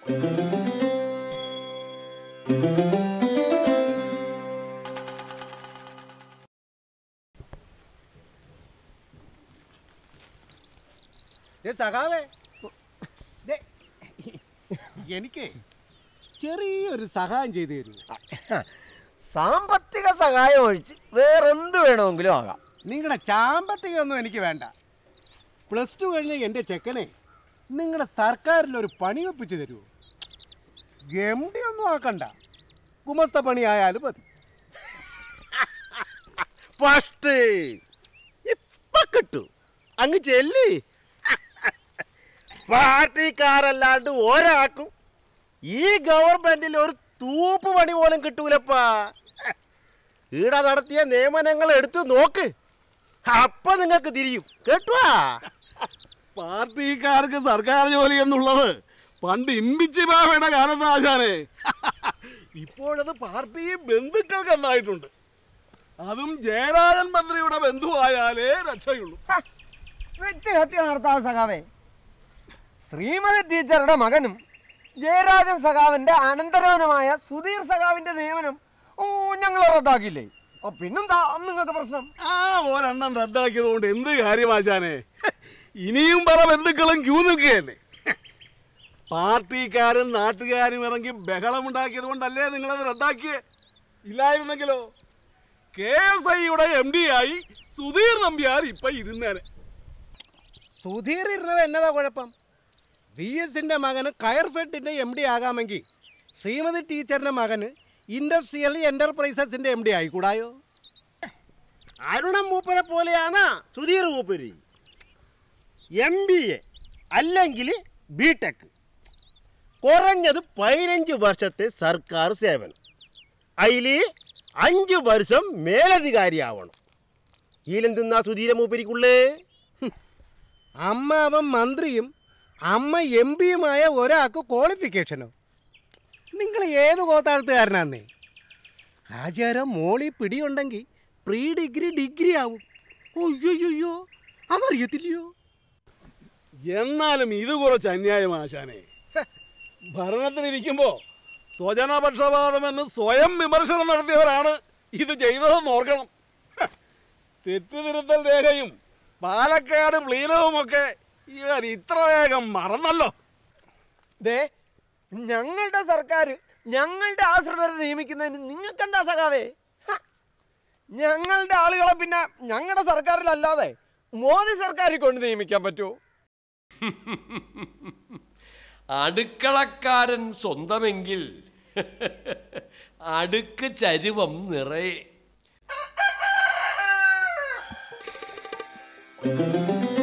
ഏ സഖാവേ ദേ, എനിക്ക് ചെറിയൊരു സഹായം ചെയ്തു തരൂ സാമ്പത്തിക സഹായം ഒഴിച്ച് വേറെന്ത് വേണമെങ്കിലും ആകാം നിങ്ങളുടെ ചാമ്പത്തികൊന്നും എനിക്ക് വേണ്ട പ്ലസ് ടു കഴിഞ്ഞ എൻ്റെ ചെക്കനെ നിങ്ങളുടെ സർക്കാരിൽ ഒരു പണി ഒപ്പിച്ച് തരുമോ ഗംഡി ഒന്നും ആക്കണ്ട ഗുമസ്ത പണി ആയാലും മതി ഫസ്റ്റ് ഇപ്പൊ കിട്ടു അങ്ങ് ചെല്ലി പാർട്ടിക്കാരല്ലാണ്ട് ഒരാൾക്കും ഈ ഗവൺമെന്റിൽ ഒരു തൂപ്പ് പണി പോലും കിട്ടൂലപ്പാ ഈട നടത്തിയ നിയമനങ്ങൾ എടുത്തു നോക്ക് അപ്പൊ നിങ്ങൾക്ക് തിരിയും കേട്ടുവാ പാർട്ടിക്കാർക്ക് സർക്കാർ ജോലി എന്നുള്ളത് പണ്ട് ഇമ്പിച്ചി ബാബയുടെ കാലത്ത് ആശാനെ ഇപ്പോഴത് പാർട്ടി ബന്ധുക്കൾക്ക് എന്നായിട്ടുണ്ട് അതും ജയരാജൻ മന്ത്രിയുടെ ബന്ധുവായാലേ രക്ഷയുള്ളൂ വ്യക്തിഹത്യ നടത്താൻ സഖാവേ ശ്രീമതി ടീച്ചറുടെ മകനും ജയരാജൻ സഖാവിന്റെ അനന്തരവനുമായ സുധീർ സഖാവിന്റെ നിയമനം ഓ ഞങ്ങൾ റദ്ദാക്കില്ലേ ഓ പിന്നെന്താ നിങ്ങൾക്ക് പ്രശ്നം ആ ഒരെണ്ണം റദ്ദാക്കിയത് കൊണ്ട് എന്ത് കാര്യം ആശാനെ ഇനിയും പല ബന്ധുക്കളും ക്യൂ നിൽക്കുകയല്ലേ പാർട്ടിക്കാരും നാട്ടുകാരും ഇറങ്ങി ബഹളമുണ്ടാക്കിയത് കൊണ്ടല്ലേ നിങ്ങളത് റദ്ദാക്കിയേ ഇല്ലായിരുന്നെങ്കിലോ കെ എസ് ഐയുടെ എം ഡി ആയി സുധീർ നമ്പ്യാർ ഇപ്പൊ ഇരുന്നേനെ സുധീർ ഇരുന്നത് എന്നതാ കുഴപ്പം വി എസിൻ്റെ മകന് കയർഫെഡിൻ്റെ എം ഡി ആകാമെങ്കിൽ ശ്രീമതി ടീച്ചറിൻ്റെ മകന് ഇൻഡസ്ട്രിയൽ എൻ്റർപ്രൈസസിൻ്റെ എം ഡി ആയിക്കൂടായോ അരുണം മൂപ്പരെ പോലെയാണ് സുധീർ മൂപ്പര് എം ബി എ അല്ലെങ്കിൽ ബി ടെക് കുറഞ്ഞത് പതിനഞ്ച് വർഷത്തെ സർക്കാർ സേവനം അതിൽ അഞ്ച് വർഷം മേലധികാരിയാവണം ഇതിലെന്തിന്നാ സുധീര മൂപ്പരിക്കുള്ളേ അമ്മ അവൻ മന്ത്രിയും അമ്മ എം പിയുമായ ഒരാൾക്ക് ക്വാളിഫിക്കേഷനോ നിങ്ങൾ ഏത് കോത്താഴത്തുകാരനാന്നേ ആചാരം മോളി പിടിയുണ്ടെങ്കിൽ പ്രീ ഡിഗ്രി ഡിഗ്രി ആവും ഒയ്യോയ്യോ അതറിയത്തില്ലയോ എന്നാലും ഇത് കുറച്ച് അന്യായം ആശാനെ ഭരണത്തിലിരിക്കുമ്പോ സ്വജനപക്ഷപാതമെന്ന് സ്വയം വിമർശനം നടത്തിയവരാണ് ഇത് ചെയ്തതെന്ന് ഓർക്കണം ഹ, തെറ്റുതിരുത്തൽ രേഖയും പാലക്കാട് പ്ലീനവുമൊക്കെ ഇവർ ഇത്ര വേഗം മറന്നല്ലോ ദേ ഞങ്ങളുടെ സർക്കാർ ഞങ്ങളുടെ ആശ്രിതരെ നിയമിക്കുന്നതിന് നിങ്ങൾക്കെന്താ സഖാവേ ഹ! ഞങ്ങളുടെ ആളുകളെ പിന്നെ ഞങ്ങളുടെ സർക്കാരിലല്ലാതെ മോദി സർക്കാരിൽ കൊണ്ട് നിയമിക്കാൻ പറ്റുമോ അടുക്കളക്കാരൻ സ്വന്തമെങ്കിൽ അടുക്ക് ചരുവം നിറയെ